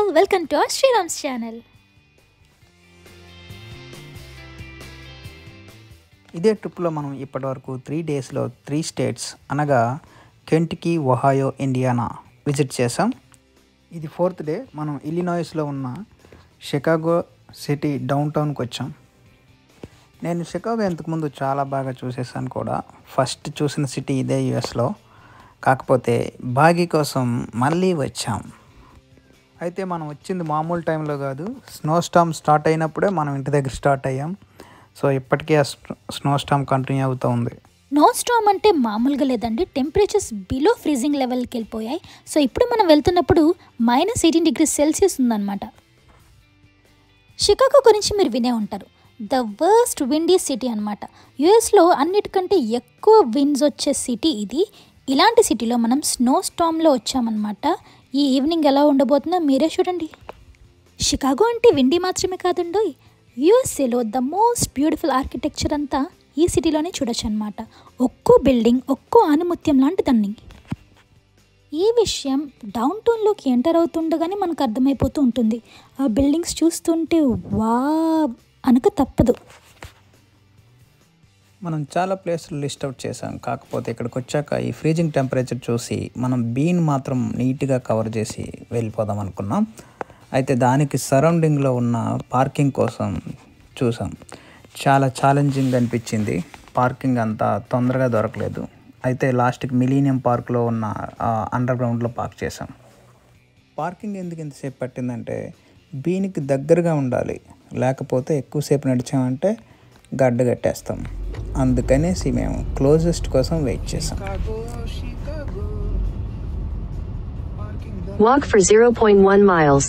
All welcome to our Sriram's channel ఇదే ట్రిప్లో మనం ఇప్పటివరకు త్రీ డేస్లో త్రీ స్టేట్స్ అనగా కెంట్కి ఒహాయో ఇండియానా విజిట్ చేసాం ఇది ఫోర్త్ డే మనం ఇల్లినాయిస్లో ఉన్న షికాగో సిటీ డౌన్ టౌన్కి వచ్చాం నేను షికాగో ఇంతకుముందు చాలా బాగా చూసేసాను కూడా ఫస్ట్ చూసిన సిటీ ఇదే యుఎస్లో కాకపోతే బాగీ కోసం మళ్ళీ వచ్చాం అయితే మనం వచ్చింది మామూలు టైంలో కాదు స్నో స్టామ్ స్టార్ట్ అయినప్పుడే మనం ఇంటి దగ్గర స్టార్ట్ అయ్యాం సో ఇప్పటికే ఆ స్నో స్టామ్ కంటిన్యూ అవుతూ ఉంది నో స్టామ్ అంటే మామూలుగా లేదండి టెంపరేచర్స్ బిలో ఫ్రీజింగ్ లెవెల్కి వెళ్ళిపోయాయి సో ఇప్పుడు మనం వెళ్తున్నప్పుడు మైనస్ ఎయిటీన్ డిగ్రీ సెల్సియస్ ఉందన్నమాట షికాగో గురించి మీరు వినే ఉంటారు ద వర్స్ట్ విండీ సిటీ అనమాట యుఎస్లో అన్నిటికంటే ఎక్కువ విండ్స్ వచ్చే సిటీ ఇది ఇలాంటి సిటీలో మనం స్నో స్టామ్లో వచ్చామన్నమాట ఈ ఈవినింగ్ ఎలా ఉండబోతుందో మీరే చూడండి షికాగో అంటే విండీ మాత్రమే కాదండోయ్ యుఎస్ఏలో ద మోస్ట్ బ్యూటిఫుల్ ఆర్కిటెక్చర్ అంతా ఈ సిటీలోనే చూడొచ్చు అనమాట ఒక్కో బిల్డింగ్ ఒక్కో ఆనుమత్యం లాంటిదండి ఈ విషయం డౌన్ టౌన్లోకి ఎంటర్ అవుతుండగానే మనకు అర్థమైపోతూ ఉంటుంది ఆ బిల్డింగ్స్ చూస్తుంటే వా అనక తప్పదు మనం చాలా ప్లేసులు లిస్ట్ అవుట్ చేసాం కాకపోతే ఇక్కడికి వచ్చాక ఈ ఫ్రీజింగ్ టెంపరేచర్ చూసి మనం బీన్ మాత్రం నీట్గా కవర్ చేసి వెళ్ళిపోదాం అనుకున్నాం అయితే దానికి సరౌండింగ్లో ఉన్న పార్కింగ్ కోసం చూసాం చాలా ఛాలెంజింగ్ అనిపించింది పార్కింగ్ అంత తొందరగా దొరకలేదు అయితే లాస్ట్కి మిలీనియం పార్క్లో ఉన్న అండర్ గ్రౌండ్లో పార్క్ చేసాం పార్కింగ్ ఎందుకు ఇంతసేపు పట్టిందంటే బీనికి దగ్గరగా ఉండాలి లేకపోతే ఎక్కువసేపు నడిచామంటే గడ్డ కట్టేస్తాం అందుకనేసి మేము క్లోజెస్ట్ కోసం వెయిట్ చేసాం Walk for 0.1 miles.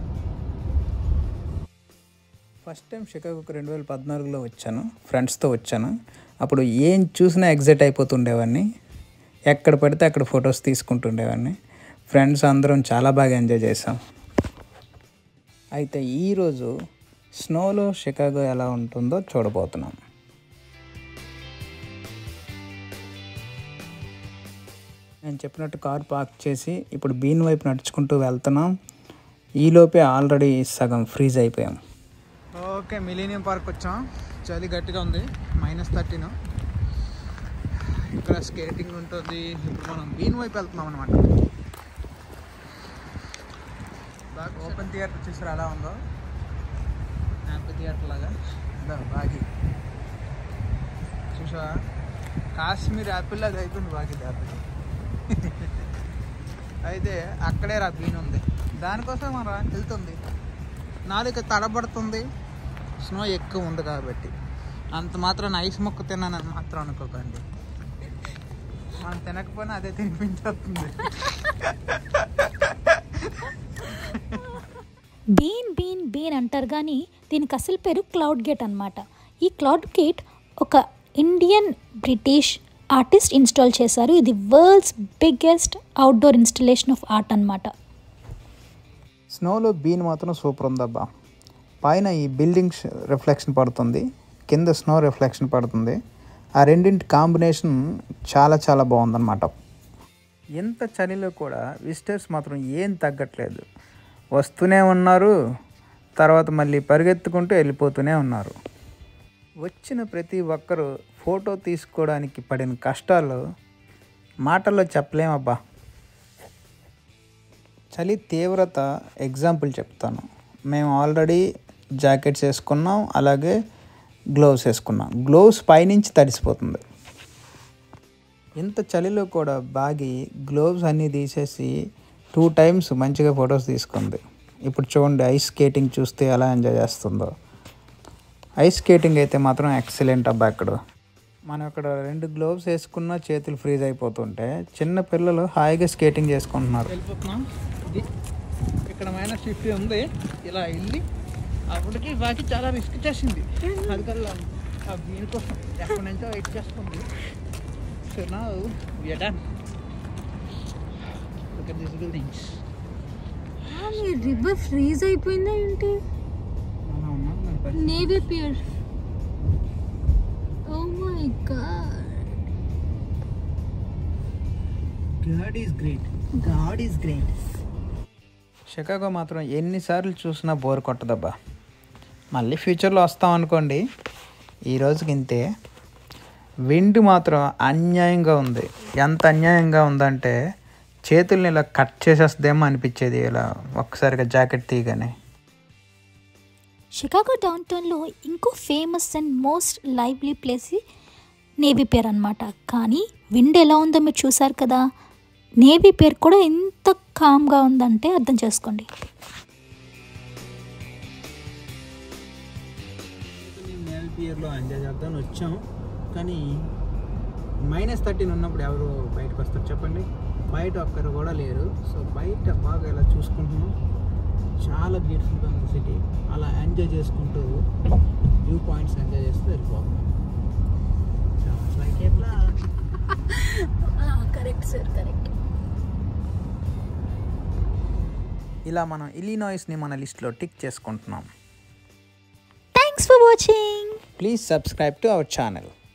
First time షికాగోకి రెండు వేల పద్నాలుగులో వచ్చాను ఫ్రెండ్స్తో వచ్చాను అప్పుడు ఏం చూసినా ఎగ్జైట్ అయిపోతుండేవాడిని ఎక్కడ పడితే అక్కడ ఫొటోస్ తీసుకుంటుండేవాడిని ఫ్రెండ్స్ అందరం చాలా బాగా ఎంజాయ్ చేసాం అయితే ఈరోజు స్నోలో షికాగో ఎలా ఉంటుందో చూడబోతున్నాం నేను చెప్పినట్టు కార్ పార్క్ చేసి ఇప్పుడు బీన్ వైపు నడుచుకుంటూ వెళ్తున్నాం ఈలోపే ఆల్రెడీ సగం ఫ్రీజ్ అయిపోయాం ఓకే మిలీనియం పార్క్ వచ్చాం చలి గట్టిగా ఉంది మైనస్ థర్టీన్ ఇక్కడ స్కేటింగ్ ఉంటుంది ఇప్పుడు మనం బీన్ వైపు వెళ్తున్నాం అనమాట బాగా ఓపెన్ థియేటర్ చూసారు ఎలా ఉందో యాంపీ థియేటర్ లాగా అదా బాగి చూసావా కాశ్మీర్ యాపిల్ లాగా అయిపోయింది బాగి యాపిల్ అయితే అక్కడే రా బీన్ ఉంది దానికోసం మనం వెళ్తుంది నాలుక తడబడుతుంది స్నో ఎక్కువ ఉంది కాబట్టి అంత మాత్రం ఐస్ ముక్క తిన్నానని మాత్రం అనుకోకండి మనం తినకపోయినా అదే తినిపించేస్తుంది బీన్ బీన్ బీన్ అంటారు కానీ దీనికి అసలు పేరు క్లౌడ్ గేట్ అనమాట ఈ క్లౌడ్ గేట్ ఒక ఇండియన్ బ్రిటిష్ ఆర్టిస్ట్ ఇన్స్టాల్ చేశారు ఇది world's biggest outdoor installation of art అనమాట స్నోలో బీన్ మాత్రం సూపర్ ఉందబ్బా పైన ఈ బిల్డింగ్స్ రిఫ్లెక్షన్ పడుతుంది కింద స్నో రిఫ్లెక్షన్ పడుతుంది ఆ రెండింటి కాంబినేషన్ చాలా చాలా బాగుందన్నమాట ఎంత చలిలో కూడా విజిటర్స్ మాత్రం ఏం తగ్గట్లేదు వస్తూనే ఉన్నారు తర్వాత మళ్ళీ పరిగెత్తుకుంటూ వెళ్ళిపోతూనే ఉన్నారు వచ్చిన ప్రతి ఒక్కరూ ఫోటో తీసుకోవడానికి పడిన కష్టాలు మాటల్లో చెప్పలేమబ్బా చలి తీవ్రత ఎగ్జాంపుల్ చెప్తాను మేము ఆల్రెడీ జాకెట్స్ వేసుకున్నాం అలాగే గ్లోవ్స్ వేసుకున్నాం గ్లోవ్స్ పైనుంచి తడిసిపోతుంది ఇంత చలిలో కూడా బాగి గ్లోవ్స్ అన్నీ తీసేసి టూ టైమ్స్ మంచిగా ఫొటోస్ తీసుకుంది ఇప్పుడు చూడండి ఐస్ స్కేటింగ్ చూస్తే ఎలా ఎంజాయ్ చేస్తుందో ఐస్ స్కేటింగ్ అయితే మాత్రం ఎక్సలెంట్ అబ్బా ఇక్కడ మనం ఇక్కడ రెండు గ్లోవ్స్ వేసుకున్న చేతులు ఫ్రీజ్ అయిపోతుంటే చిన్న పిల్లలు హాయిగా స్కేటింగ్ చేసుకుంటున్నారు వెళ్ళిపోతున్నాం ఇది ఇక్కడ మైనస్ ఫిఫ్టీ ఉంది ఇలా వెళ్ళి అప్పటికి బాకి చాలా రిస్క్ చేసింది అది కల్లా ఆ దీనికోసం ఎక్కడి నుంచో వెయిట్ చేస్తుంది సో నా done look at this buildings river freeze అయిపోయిందా ఏంటి Navy Pier oh my god god is great god is great Chicago మాత్రం ఎన్నిసార్లు చూసినా బోర్ కొట్టదబ్బా మళ్ళీ ఫ్యూచర్లో వస్తాం అనుకోండి ఈ రోజుకి ఇంతే విండ్ మాత్రం అన్యాయంగా ఉంది ఎంత అన్యాయంగా ఉందంటే చేతుల్ని ఇలా కట్ చేసేస్తుందేమో అనిపించేది ఇలా ఒక్కసారిగా జాకెట్ తీయగానే షికాగో డౌన్ టౌన్లో ఇంకో famous and most lively place Navy Pier అనమాట కానీ విండ్ ఎలా ఉందో మీరు చూసారు కదా నేవీ పేర్ కూడా ఎంత కామ్గా ఉందంటే అర్థం చేసుకోండి నేవీ పియర్లో ఎంజాయ్ చేద్దామని వచ్చాం కానీ మైనస్ థర్టీన్ ఉన్నప్పుడు ఎవరు బయటకు వస్తారు చెప్పండి బయట ఒక్కరు కూడా లేరు సో బయట బాగా ఇలా చూసుకుంటున్నాం చాలా బ్యూటిఫుల్గా ఉంది సిటీ అలా ఎంజాయ్ చేసుకుంటూ వ్యూ పాయింట్స్ ఎంజాయ్ చేస్తూ వెళ్ళిపోతున్నాం లైక్ ఎట్లా కరెక్ట్ సార్ కరెక్ట్ ఇలా మనం ఇలినాయిస్ని మన లిస్ట్లో టిక్ చేసుకుంటున్నాం thanks for watching please subscribe to our channel